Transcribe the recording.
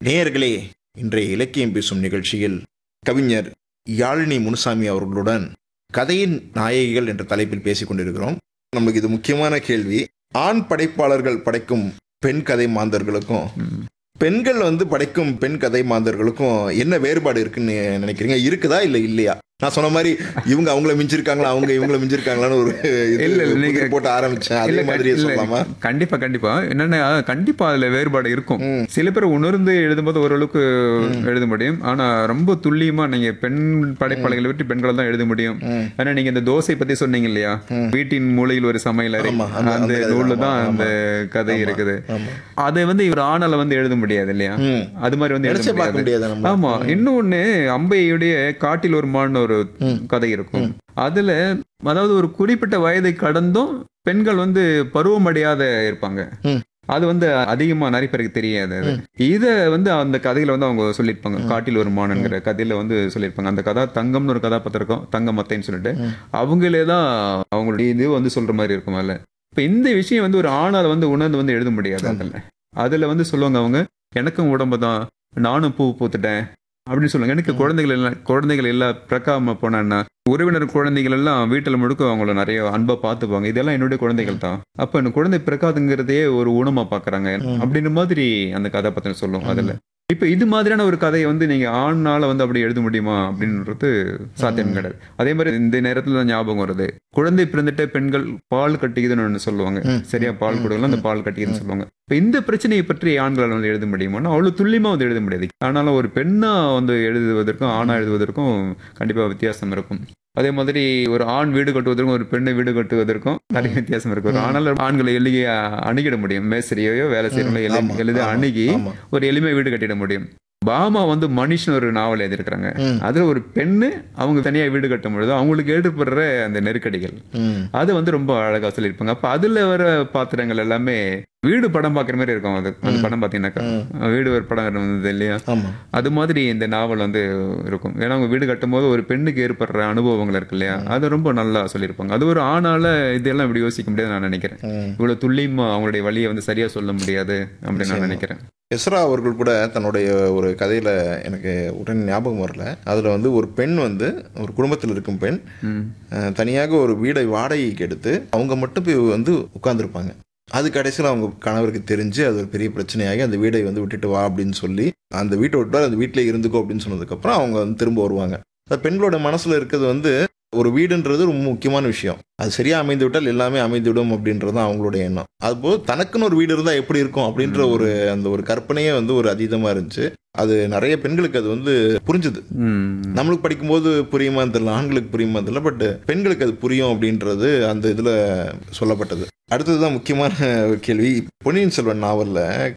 நேயர்களே இன்றைய இலக்கியம் பேசும் நிகழ்ச்சியில் கவிஞர் யாழினி முனுசாமி அவர்களுடன் கதையின் நாயகிகள் என்ற தலைப்பில் பேசிக் கொண்டிருக்கிறோம் நமக்கு இது முக்கியமான கேள்வி ஆண் படைப்பாளர்கள் படைக்கும் பெண் கதை மாந்தர்களுக்கும் ம். பெண்கள் வந்து படைக்கும் பெண் கதை மாந்தர்களுக்கும் என்ன வேறுபாடு இருக்குன்னு நினைக்கிறீங்க இருக்குதா இல்ல இல்லையா நான் சொன்ன மாதிரி இவங்க அவங்கள மிஞ்சிருக்காங்களா அவங்க இவங்கள மிஞ்சிருக்காங்களான்னு ஒரு இது இல்ல, இல்ல, நீங்க- புதிர் போட்டு ஆரம்பிச்சேன் அதே இல்ல, மாதிரியே இல்ல, சொல்லலாமா கண்டிப்பா கண்டிப்பா என்னன்னா கண்டிப்பா அதுல வேறுபாடு இருக்கும் ம். சில பேர் உணர்ந்து எழுதும்போது ஓரளவுக்கு எழுத முடியும் ஆனா ரொம்ப துல்லியமா நீங்க பெண் படைப்பாளிகளை விட்டு பெண்களை தான் எழுத முடியும் ம். ஆனா நீங்க இந்த தோசை பத்தி சொன்னீங்க இல்லையா ம். வீட்டின் மூலையில் ஒரு சமையல் அறை ஆமா, அந்த- அந்த அந்த கதை நூல்ல தான், தான் ஆமா, அந்த கதை இருக்குது ஆமா அதை வந்து இவர் ஆணால வந்து எழுத முடியாது இல்லையா ம். அது மாதிரி வந்து எழுத நினைச்சே பார்க்க முடியாது முடியாது நம்ம ஆமா இன்னொன்னு அம்பையுடைய காட்டில் ஒரு மான் ஒரு கதை இருக்கும் அதுல அதாவது ஒரு குறிப்பிட்ட வயதை கடந்தும் பெண்கள் வந்து பருவமடையாத இருப்பாங்க ம். அது வந்து அதிகமா நிறைய பேருக்கு தெரியாது அது இத வந்து அந்த கதையில வந்து அவங்க சொல்லியிருப்பாங்க காட்டில் ஒரு மானங்கிற கதையில வந்து சொல்லியிருப்பாங்க அந்த கதா தங்கம்னு ஒரு கதாபாத்திரம் இருக்கும் தங்க மத்தைன்னு சொல்லிட்டு ம். அவங்களே தான் அவங்களுடைய இது வந்து சொல்ற மாதிரி இருக்கும் அதுல இப்ப இந்த விஷயம் வந்து ஒரு ஆணால வந்து உணர்ந்து வந்து எழுத முடியாது அதுல அதுல வந்து சொல்லுவாங்க அவங்க எனக்கும் உடம்பு தான் நானும் பூ பூத்துட்டேன் அப்படின்னு சொல்லுவாங்க எனக்கு குழந்தைகள் எல்லாம் குழந்தைகள் எல்லாம் பிறக்காம போனேன்னா உறவினர் குழந்தைகள் எல்லாம் வீட்டில் முழுக்க அவங்கள நிறைய அன்பா பார்த்துப்பாங்க இதெல்லாம் என்னுடைய குழந்தைகள் தான் அப்ப எனக்கு குழந்தை பிறக்காதுங்கிறதையே ஒரு ஊனமா பாக்குறாங்க ம். அப்படின்ற மாதிரி அந்த கதாபாத்திரம் சொல்லும் அதுல இப்ப இது மாதிரியான ஒரு கதையை வந்து நீங்க ஆண்னால வந்து அப்படி எழுத முடியுமா அப்படின்றது சாத்தியம் கிடையாது அதே மாதிரி இந்த நேரத்துல தான் ஞாபகம் வருது குழந்தை பிறந்துட்டு பெண்கள் பால் கட்டிக்குதுன்னு ஒண்ணு சொல்லுவாங்க ம். சரியா பால் கொடுக்கலாம் அந்த பால் கட்டிக்குதுன்னு சொல்லுவாங்க இப்ப இந்த பிரச்சனையை பற்றி ஆண்களால் வந்து எழுத முடியுமான்னா அவ்வளவு துல்லியமா வந்து எழுத முடியாது ஆனாலும் ஒரு பெண்ணா வந்து எழுதுவதற்கும் ஆணா எழுதுவதற்கும் கண்டிப்பா வித்தியாசம் இருக்கும் அதே மாதிரி ஒரு ஆண் வீடு கட்டுவதற்கும் ஒரு பெண்ணை வீடு கட்டுவதற்கும் நிறைய வித்தியாசம் இருக்கு ஒரு ஆணால ஆண்களை எளிய அணுகிட முடியும் மேஸ்திரியோ வேலை செய்யறவங்களோ ஆமா, எளித ஆமா, அணுகி ஆமா. ஒரு எளிமை வீடு கட்டிட முடியும் பாமா வந்து மனுஷன் ஒரு நாவல் எழுதியிருக்கிறாங்க ம். அதுல ஒரு பெண்ணு அவங்க தனியா வீடு கட்டும் பொழுது அவங்களுக்கு ஏற்படுற அந்த நெருக்கடிகள் ம். அது வந்து ரொம்ப அழகா சொல்லியிருப்பாங்க அப்ப அதுல வர பாத்திரங்கள் எல்லாமே வீடு படம் பாக்குற மாதிரி இருக்கும் அது அந்த படம் பாத்தீங்கன்னாக்கா வீடு ஒரு படம் இருந்தது இல்லையா ஆமா அது மாதிரி இந்த நாவல் வந்து இருக்கும் ஏன்னா அவங்க வீடு கட்டும் போது ஒரு பெண்ணுக்கு ஏற்படுற அனுபவங்கள் இருக்கு இல்லையா அது ரொம்ப நல்லா சொல்லியிருப்பாங்க அது ஒரு ஆணால இதெல்லாம் இப்படி யோசிக்க முடியாது நான் நினைக்கிறேன் ம். இவ்வளவு துல்லியமா அவங்களுடைய வழியை வந்து சரியா சொல்ல முடியாது அப்படின்னு நான் நினைக்கிறேன் எஸ்ரா அவர்கள் கூட தன்னுடைய ஒரு கதையில எனக்கு உடனே ஞாபகம் வரல அதுல வந்து ஒரு பெண் வந்து ஒரு குடும்பத்தில் இருக்கும் பெண் ம். அஹ், தனியாக ஒரு வீடை வாடகைக்கு எடுத்து அவங்க மட்டும் போய் வந்து உட்கார்ந்துருப்பாங்க அது கடைசியில் அவங்க கணவருக்கு தெரிஞ்சு அது ஒரு பெரிய பிரச்சனையாகி அந்த வீடை வந்து விட்டுட்டு வா அப்படின்னு சொல்லி அந்த வீட்டை விட்டு அந்த வீட்டிலே இருந்துக்கோ அப்படின்னு சொன்னதுக்கப்புறம் அவங்க வந்து திரும்ப வருவாங்க அந்த பெண்களோட மனசுல இருக்கிறது வந்து ஒரு வீடுன்றது ரொம்ப முக்கியமான விஷயம் அது சரியா அமைந்து விட்டால் எல்லாமே அமைந்து விடும் அப்படின்றது தான் அவங்களுடைய எண்ணம் அதுபோது தனக்குன்னு ஒரு வீடு இருந்தால் எப்படி இருக்கும் அப்படின்ற ஒரு அந்த ஒரு கற்பனையே வந்து ஒரு அதீதமாக இருந்துச்சு அது நிறைய பெண்களுக்கு அது வந்து புரிஞ்சுது ம். நம்மளுக்கு படிக்கும்போது புரியுமான்னு தெரியல ஆண்களுக்கு புரியுமா தெரியல பட் பெண்களுக்கு அது புரியும் அப்படின்றது அந்த இதில் சொல்லப்பட்டது அடுத்ததுதான் முக்கியமான ஒரு கேள்வி பொன்னியின் செல்வன் நாவலில்